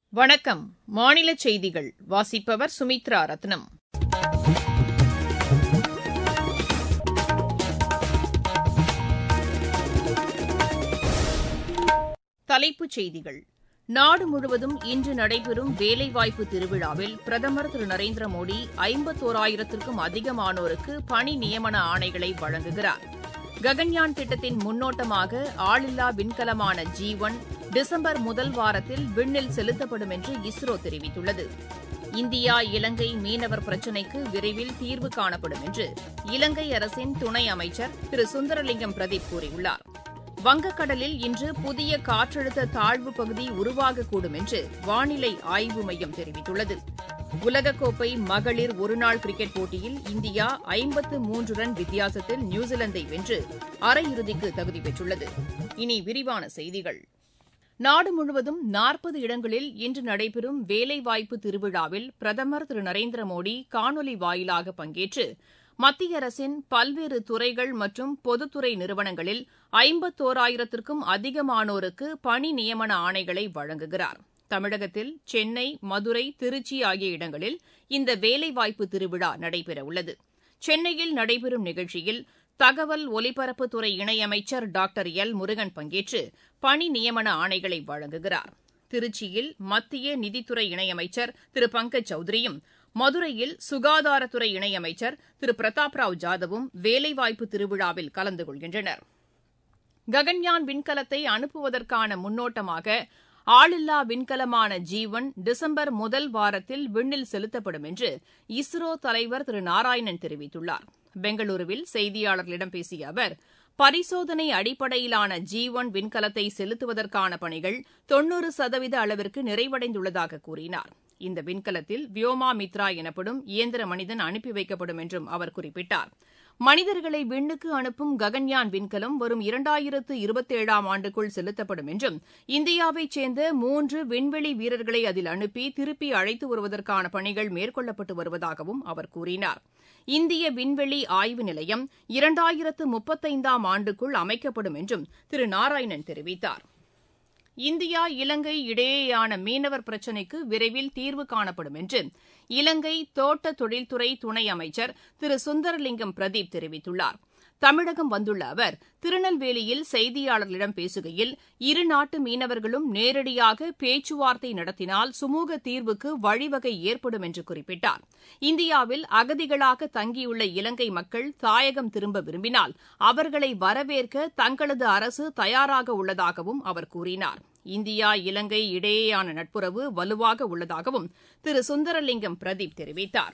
வணக்கம் மாநில செய்திகள் வாசிப்பவர் சுமித்ரா ரத்னம் தலைப்புச் செய்திகள் நாடு முழுவதும் இன்று நடைபெறும் வேலைவாய்ப்பு திருவிழாவில் பிரதமர் திரு நரேந்திர மோடி ஐம்பத்தோராயிரத்திற்கும் அதிகமானோருக்கு பணி நியமன ஆணைகளை வழங்குகிறார் ககன்யான் திட்டத்தின் முன்னோட்டமாக ஆளில்லா விண்கலமான ஜி ஒன் டிசம்பர் முதல் வாரத்தில் விண்ணில் செலுத்தப்படும் என்று இஸ்ரோ தெரிவித்துள்ளது இந்தியா இலங்கை மீனவர் பிரச்சினைக்கு விரைவில் தீர்வு காணப்படும் என்று இலங்கை அரசின் துணை அமைச்சர் திரு சுந்தரலிங்கம் பிரதீப் கூறியுள்ளார் வங்கக்கடலில் இன்று புதிய காற்றழுத்த தாழ்வு பகுதி உருவாகக்கூடும் என்று வானிலை ஆய்வு மையம் தெரிவித்துள்ளது உலகக்கோப்பை மகளிர் ஒருநாள் கிரிக்கெட் போட்டியில் இந்தியா ஐம்பத்து மூன்று ரன் வித்தியாசத்தில் நியூசிலாந்தை வென்று அரையிறுதிக்கு தகுதி பெற்றுள்ளது இனி விரிவான செய்திகள் நாடு முழுவதும் நாற்பது இடங்களில் இன்று நடைபெறும் வேலைவாய்ப்பு திருவிழாவில் பிரதமர் திரு நரேந்திர மோடி காணொலி வாயிலாக பங்கேற்று மத்திய அரசின் பல்வேறு துறைகள் மற்றும் பொதுத்துறை நிறுவனங்களில் ஐம்பத்தோராயிரத்திற்கும் அதிகமானோருக்கு பணி நியமன ஆணைகளை வழங்குகிறார் தமிழகத்தில் சென்னை மதுரை திருச்சி ஆகிய இடங்களில் இந்த வேலைவாய்ப்பு திருவிழா நடைபெறவுள்ளது சென்னையில் நடைபெறும் நிகழ்ச்சியில் தகவல் ஒலிபரப்புத்துறை இணையமைச்சர் டாக்டர் எல் முருகன் பங்கேற்று பணி நியமன ஆணைகளை வழங்குகிறார் திருச்சியில் மத்திய நிதித்துறை இணையமைச்சர் திரு பங்கஜ் சௌத்ரியும் மதுரையில் சுகாதாரத்துறை இணையமைச்சர் திரு பிரதாப் ராவ் ஜாதவும் வேலைவாய்ப்பு திருவிழாவில் கலந்து கொள்கின்றனர் ககன்யான் விண்கலத்தை அனுப்புவதற்கான முன்னோட்டமாக ஆளில்லா விண்கலமான ஜீவன் டிசம்பர் முதல் வாரத்தில் விண்ணில் செலுத்தப்படும் என்று இஸ்ரோ தலைவர் திரு நாராயணன் தெரிவித்துள்ளார் பெங்களூருவில் செய்தியாளர்களிடம் பேசிய அவர் பரிசோதனை அடிப்படையிலான ஜி ஒன் விண்கலத்தை செலுத்துவதற்கான பணிகள் தொன்னூறு சதவீத அளவிற்கு நிறைவடைந்துள்ளதாக கூறினார் இந்த விண்கலத்தில் வியோமா மித்ரா எனப்படும் இயந்திர மனிதன் அனுப்பி வைக்கப்படும் என்றும் அவர் குறிப்பிட்டார் மனிதர்களை விண்ணுக்கு அனுப்பும் ககன்யான் விண்கலம் வரும் இரண்டாயிரத்து இருபத்தேழாம் ஆண்டுக்குள் செலுத்தப்படும் என்றும் இந்தியாவைச் சேர்ந்த மூன்று விண்வெளி வீரர்களை அதில் அனுப்பி திருப்பி அழைத்து வருவதற்கான பணிகள் மேற்கொள்ளப்பட்டு வருவதாகவும் அவர் கூறினார் இந்திய விண்வெளி ஆய்வு நிலையம் இரண்டாயிரத்து முப்பத்தைந்தாம் ஆண்டுக்குள் அமைக்கப்படும் என்றும் திரு நாராயணன் தெரிவித்தார் இந்தியா இலங்கை இடையேயான மீனவர் பிரச்சினைக்கு விரைவில் தீர்வு காணப்படும் என்று இலங்கை தோட்ட தொழில்துறை துணை அமைச்சர் திரு சுந்தரலிங்கம் பிரதீப் தெரிவித்துள்ளார் தமிழகம் வந்துள்ள அவர் திருநெல்வேலியில் செய்தியாளர்களிடம் பேசுகையில் இரு நாட்டு மீனவர்களும் நேரடியாக பேச்சுவார்த்தை நடத்தினால் சுமூக தீர்வுக்கு வழிவகை ஏற்படும் என்று குறிப்பிட்டார் இந்தியாவில் அகதிகளாக தங்கியுள்ள இலங்கை மக்கள் தாயகம் திரும்ப விரும்பினால் அவர்களை வரவேற்க தங்களது அரசு தயாராக உள்ளதாகவும் அவர் கூறினார் இந்தியா இலங்கை இடையேயான நட்புறவு வலுவாக உள்ளதாகவும் திரு சுந்தரலிங்கம் பிரதீப் தெரிவித்தார்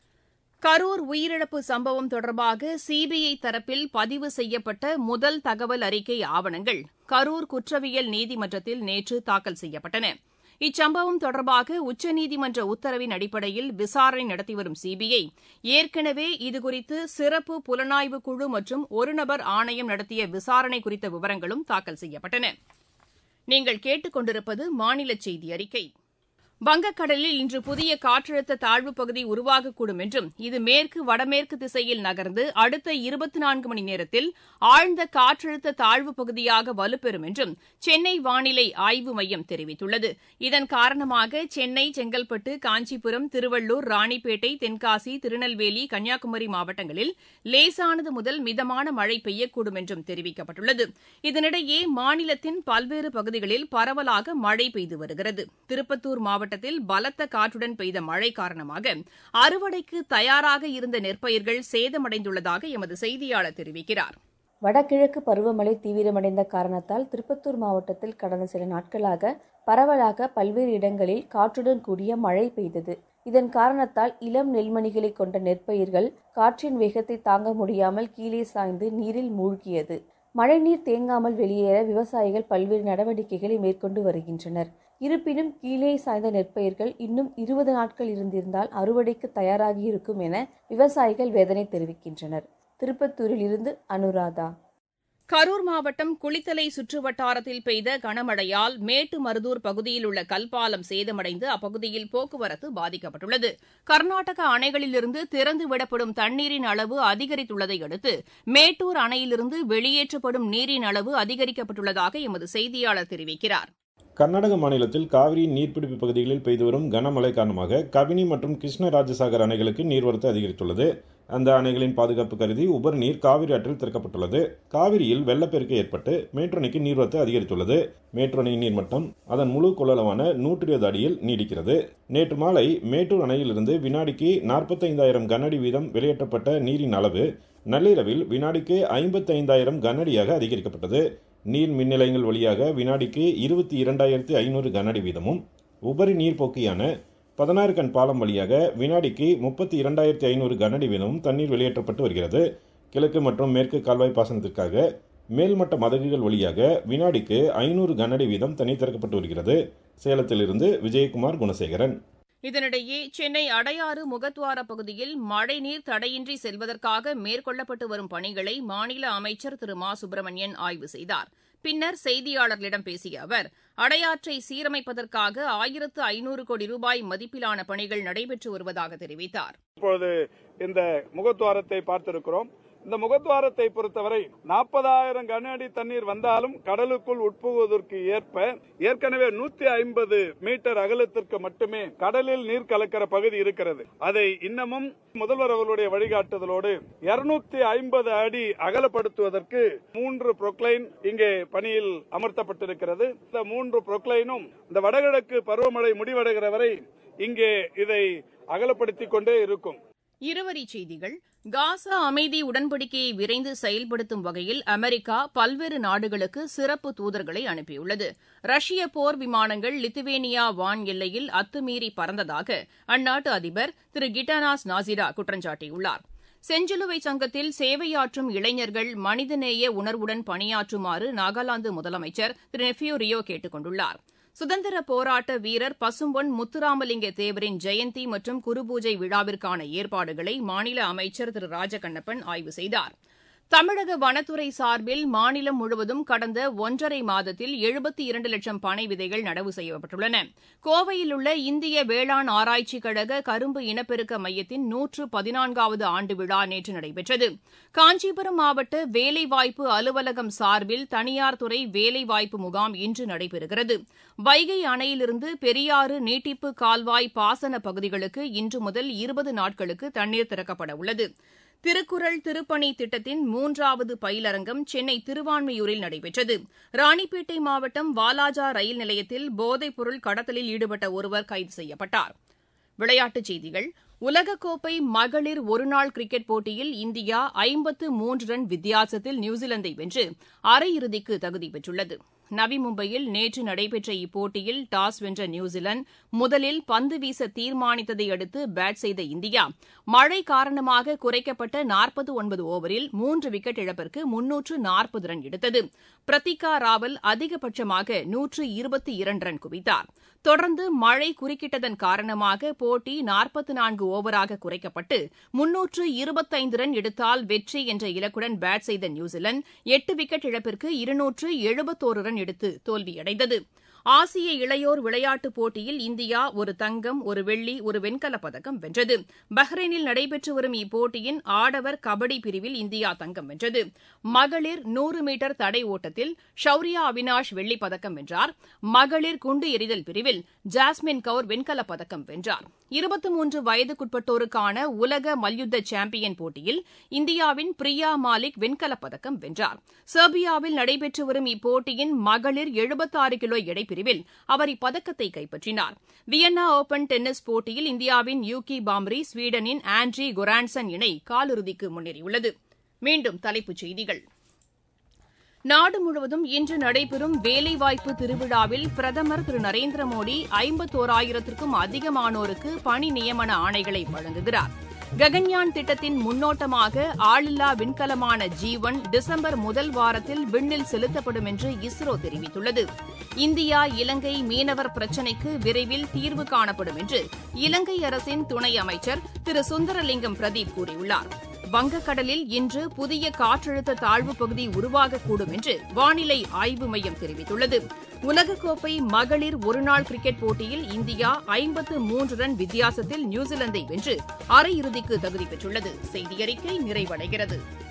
கரூர் உயிரிழப்பு சம்பவம் தொடர்பாக சிபிஐ தரப்பில் பதிவு செய்யப்பட்ட முதல் தகவல் அறிக்கை ஆவணங்கள் கரூர் குற்றவியல் நீதிமன்றத்தில் நேற்று தாக்கல் செய்யப்பட்டன இச்சம்பவம் தொடர்பாக உச்சநீதிமன்ற உத்தரவின் அடிப்படையில் விசாரணை நடத்தி வரும் சிபிஐ ஏற்கனவே இதுகுறித்து சிறப்பு புலனாய்வு குழு மற்றும் ஒருநபர் ஆணையம் நடத்திய விசாரணை குறித்த விவரங்களும் தாக்கல் செய்யப்பட்டன நீங்கள் கேட்டுக்கொண்டிருப்பது மாநில செய்தி அறிக்கை வங்கக்கடலில் இன்று புதிய காற்றழுத்த தாழ்வுப் பகுதி உருவாகக்கூடும் என்றும் இது மேற்கு வடமேற்கு திசையில் நகர்ந்து அடுத்த இருபத்தி நான்கு மணி நேரத்தில் ஆழ்ந்த காற்றழுத்த தாழ்வுப் பகுதியாக வலுப்பெறும் என்றும் சென்னை வானிலை ஆய்வு மையம் தெரிவித்துள்ளது இதன் காரணமாக சென்னை செங்கல்பட்டு காஞ்சிபுரம் திருவள்ளூர் ராணிப்பேட்டை தென்காசி திருநெல்வேலி கன்னியாகுமரி மாவட்டங்களில் லேசானது முதல் மிதமான மழை பெய்யக்கூடும் என்றும் தெரிவிக்கப்பட்டுள்ளது இதனிடையே மாநிலத்தின் பல்வேறு பகுதிகளில் பரவலாக மழை பெய்து வருகிறது திருப்பத்தூர் மாவட்டம் மாவட்டத்தில் பலத்த காற்றுடன் பெய்த மழை காரணமாக அறுவடைக்கு தயாராக இருந்த நெற்பயிர்கள் சேதமடைந்துள்ளதாக எமது செய்தியாளர் தெரிவிக்கிறார் வடகிழக்கு பருவமழை தீவிரமடைந்த காரணத்தால் திருப்பத்தூர் மாவட்டத்தில் கடந்த சில நாட்களாக பரவலாக பல்வேறு இடங்களில் காற்றுடன் கூடிய மழை பெய்தது இதன் காரணத்தால் இளம் நெல்மணிகளை கொண்ட நெற்பயிர்கள் காற்றின் வேகத்தை தாங்க முடியாமல் கீழே சாய்ந்து நீரில் மூழ்கியது மழைநீர் தேங்காமல் வெளியேற விவசாயிகள் பல்வேறு நடவடிக்கைகளை மேற்கொண்டு வருகின்றனர் இருப்பினும் கீழே சாய்ந்த நெற்பயிர்கள் இன்னும் இருபது நாட்கள் இருந்திருந்தால் அறுவடைக்கு தயாராகி இருக்கும் என விவசாயிகள் வேதனை தெரிவிக்கின்றனர் திருப்பத்தூரில் இருந்து அனுராதா கரூர் மாவட்டம் குளித்தலை சுற்றுவட்டாரத்தில் பெய்த கனமழையால் மேட்டுமருதூர் பகுதியில் உள்ள கல்பாலம் சேதமடைந்து அப்பகுதியில் போக்குவரத்து பாதிக்கப்பட்டுள்ளது கர்நாடக அணைகளிலிருந்து திறந்து விடப்படும் தண்ணீரின் அளவு அதிகரித்துள்ளதை அடுத்து மேட்டூர் அணையிலிருந்து வெளியேற்றப்படும் நீரின் அளவு அதிகரிக்கப்பட்டுள்ளதாக எமது செய்தியாளர் தெரிவிக்கிறார் கர்நாடக மாநிலத்தில் காவிரி நீர்பிடிப்பு பகுதிகளில் பெய்து வரும் கனமழை காரணமாக கபினி மற்றும் கிருஷ்ணராஜசாகர் அணைகளுக்கு நீர்வரத்து அதிகரித்துள்ளது அந்த அணைகளின் பாதுகாப்பு கருதி உபரி நீர் காவிரி ஆற்றில் திறக்கப்பட்டுள்ளது காவிரியில் வெள்ளப்பெருக்கு ஏற்பட்டு மேட்டூர் அணைக்கு நீர்வரத்து அதிகரித்துள்ளது மேட்டூர் அணையின் நீர்மட்டம் அதன் முழு கொள்ளளவான நூற்றி இருபது அடியில் நீடிக்கிறது நேற்று மாலை மேட்டூர் அணையிலிருந்து வினாடிக்கு நாற்பத்தைந்தாயிரம் கனஅடி வீதம் வெளியேற்றப்பட்ட நீரின் அளவு நள்ளிரவில் வினாடிக்கு ஐம்பத்தைந்தாயிரம் கனஅடியாக அதிகரிக்கப்பட்டது நீர் மின் நிலையங்கள் வழியாக வினாடிக்கு இருபத்தி இரண்டாயிரத்தி ஐநூறு கனஅடி வீதமும் உபரி நீர்ப்போக்கியான பதினாறு கண் பாலம் வழியாக வினாடிக்கு முப்பத்தி இரண்டாயிரத்தி ஐநூறு கனஅடி வீதமும் தண்ணீர் வெளியேற்றப்பட்டு வருகிறது கிழக்கு மற்றும் மேற்கு கால்வாய் பாசனத்திற்காக மேல்மட்ட மதகுகள் வழியாக வினாடிக்கு ஐநூறு கனஅடி வீதம் தண்ணீர் திறக்கப்பட்டு வருகிறது சேலத்திலிருந்து விஜயகுமார் குணசேகரன் இதனிடையே சென்னை அடையாறு முகத்துவார பகுதியில் மழைநீர் தடையின்றி செல்வதற்காக மேற்கொள்ளப்பட்டு வரும் பணிகளை மாநில அமைச்சர் திரு மா சுப்பிரமணியன் ஆய்வு செய்தார் பின்னர் செய்தியாளர்களிடம் பேசிய அவர் அடையாற்றை சீரமைப்பதற்காக ஆயிரத்து ஐநூறு கோடி ரூபாய் மதிப்பிலான பணிகள் நடைபெற்று வருவதாக தெரிவித்தார் இப்பொழுது இந்த முகத்துவாரத்தை பார்த்திருக்கிறோம் இந்த முகத்துவாரத்தை பொறுத்தவரை நாற்பதாயிரம் கன அடி தண்ணீர் வந்தாலும் கடலுக்குள் உட்புகுவதற்கு ஏற்ப ஏற்கனவே நூத்தி ஐம்பது மீட்டர் அகலத்திற்கு மட்டுமே கடலில் நீர் கலக்கிற பகுதி இருக்கிறது அதை இன்னமும் முதல்வர் அவர்களுடைய வழிகாட்டுதலோடு இருநூத்தி ஐம்பது அடி அகலப்படுத்துவதற்கு மூன்று புரொக்ளைன் இங்கே பணியில் அமர்த்தப்பட்டிருக்கிறது இந்த மூன்று புரொக்ளைனும் இந்த வடகிழக்கு பருவமழை முடிவடைகிற வரை இங்கே இதை அகலப்படுத்திக் கொண்டே இருக்கும் இருவரிச் செய்திகள் காசா அமைதி உடன்படிக்கையை விரைந்து செயல்படுத்தும் வகையில் அமெரிக்கா பல்வேறு நாடுகளுக்கு சிறப்பு தூதர்களை அனுப்பியுள்ளது ரஷ்ய போர் விமானங்கள் லித்துவேனியா வான் எல்லையில் அத்துமீறி பறந்ததாக அந்நாட்டு அதிபர் திரு கிட்டானாஸ் நாசிரா குற்றம் சாட்டியுள்ளார் செஞ்சிலுவை சங்கத்தில் சேவையாற்றும் இளைஞர்கள் மனிதநேய உணர்வுடன் பணியாற்றுமாறு நாகாலாந்து முதலமைச்சர் திரு நெஃப்யூ ரியோ கேட்டுக் கொண்டுள்ளார் சுதந்திர போராட்ட வீரர் பசும்பொன் முத்துராமலிங்க தேவரின் ஜெயந்தி மற்றும் குருபூஜை விழாவிற்கான ஏற்பாடுகளை மாநில அமைச்சர் திரு ராஜகண்ணப்பன் ஆய்வு செய்தார் தமிழக வனத்துறை சார்பில் மாநிலம் முழுவதும் கடந்த ஒன்றரை மாதத்தில் எழுபத்தி இரண்டு லட்சம் பனை விதைகள் நடவு செய்யப்பட்டுள்ளன கோவையில் உள்ள இந்திய வேளாண் ஆராய்ச்சிக் கழக கரும்பு இனப்பெருக்க மையத்தின் நூற்று பதினான்காவது ஆண்டு விழா நேற்று நடைபெற்றது காஞ்சிபுரம் மாவட்ட வேலைவாய்ப்பு அலுவலகம் சார்பில் தனியார் துறை வேலைவாய்ப்பு முகாம் இன்று நடைபெறுகிறது வைகை அணையிலிருந்து பெரியாறு நீட்டிப்பு கால்வாய் பாசன பகுதிகளுக்கு இன்று முதல் இருபது நாட்களுக்கு தண்ணீர் திறக்கப்பட உள்ளது திருக்குறள் திருப்பணி திட்டத்தின் மூன்றாவது பயிலரங்கம் சென்னை திருவான்மையூரில் நடைபெற்றது ராணிப்பேட்டை மாவட்டம் வாலாஜா ரயில் நிலையத்தில் போதைப்பொருள் கடத்தலில் ஈடுபட்ட ஒருவர் கைது செய்யப்பட்டார் விளையாட்டுச் செய்திகள் உலகக்கோப்பை மகளிர் ஒருநாள் கிரிக்கெட் போட்டியில் இந்தியா ஐம்பத்து மூன்று ரன் வித்தியாசத்தில் நியூசிலாந்தை வென்று அரையிறுதிக்கு தகுதி பெற்றுள்ளது நவி மும்பையில் நேற்று நடைபெற்ற இப்போட்டியில் டாஸ் வென்ற நியூசிலாந்து முதலில் பந்து வீச தீர்மானித்ததை அடுத்து பேட் செய்த இந்தியா மழை காரணமாக குறைக்கப்பட்ட நாற்பது ஒன்பது ஓவரில் மூன்று விக்கெட் இழப்பிற்கு முன்னூற்று நாற்பது ரன் எடுத்தது பிரத்திகா ராவல் அதிகபட்சமாக நூற்று இருபத்தி இரண்டு ரன் குவித்தார் தொடர்ந்து மழை குறுக்கிட்டதன் காரணமாக போட்டி நாற்பத்தி நான்கு ஓவராக குறைக்கப்பட்டு முன்னூற்று இருபத்தைந்து ரன் எடுத்தால் வெற்றி என்ற இலக்குடன் பேட் செய்த நியூசிலாந்து எட்டு விக்கெட் இழப்பிற்கு இருநூற்று எழுபத்தோரு ரன் எடுத்து தோல்வியடைந்தது ஆசிய இளையோர் விளையாட்டுப் போட்டியில் இந்தியா ஒரு தங்கம் ஒரு வெள்ளி ஒரு வெண்கலப் பதக்கம் வென்றது பஹ்ரைனில் நடைபெற்று வரும் இப்போட்டியின் ஆடவர் கபடி பிரிவில் இந்தியா தங்கம் வென்றது மகளிர் நூறு மீட்டர் தடை ஓட்டத்தில் ஷௌரியா அவினாஷ் வெள்ளிப் பதக்கம் வென்றார் மகளிர் குண்டு எறிதல் பிரிவில் ஜாஸ்மின் கவுர் வெண்கலப் பதக்கம் வென்றார் இருபத்தி மூன்று வயதுக்குட்பட்டோருக்கான உலக மல்யுத்த சாம்பியன் போட்டியில் இந்தியாவின் பிரியா மாலிக் வெண்கலப் பதக்கம் வென்றார் செர்பியாவில் நடைபெற்று வரும் இப்போட்டியின் மகளிர் எழுபத்தாறு கிலோ எடைப்பிரிவில் அவர் இப்பதக்கத்தை கைப்பற்றினார் வியன்னா ஓபன் டென்னிஸ் போட்டியில் இந்தியாவின் யூகி பாம்ரி ஸ்வீடனின் ஆண்ட்ரி கொரான்சன் இணை காலிறுதிக்கு முன்னேறியுள்ளது மீண்டும் தலைப்புச் செய்திகள் நாடு முழுவதும் இன்று நடைபெறும் வேலைவாய்ப்பு திருவிழாவில் பிரதமர் திரு நரேந்திர மோடி ஐம்பத்தோராயிரத்திற்கும் அதிகமானோருக்கு பணி நியமன ஆணைகளை வழங்குகிறார் ககன்யான் திட்டத்தின் முன்னோட்டமாக ஆளில்லா விண்கலமான ஜீவன் டிசம்பர் முதல் வாரத்தில் விண்ணில் செலுத்தப்படும் என்று இஸ்ரோ தெரிவித்துள்ளது இந்தியா இலங்கை மீனவர் பிரச்சினைக்கு விரைவில் தீர்வு காணப்படும் என்று இலங்கை அரசின் துணை அமைச்சர் திரு சுந்தரலிங்கம் பிரதீப் கூறியுள்ளார் வங்கக்கடலில் இன்று புதிய காற்றழுத்த தாழ்வு பகுதி உருவாகக்கூடும் என்று வானிலை ஆய்வு மையம் தெரிவித்துள்ளது உலகக்கோப்பை மகளிர் ஒருநாள் கிரிக்கெட் போட்டியில் இந்தியா ஐம்பத்து மூன்று ரன் வித்தியாசத்தில் நியூசிலாந்தை வென்று அரையிறுதிக்கு தகுதி பெற்றுள்ளது செய்தியறிக்கை நிறைவடைகிறது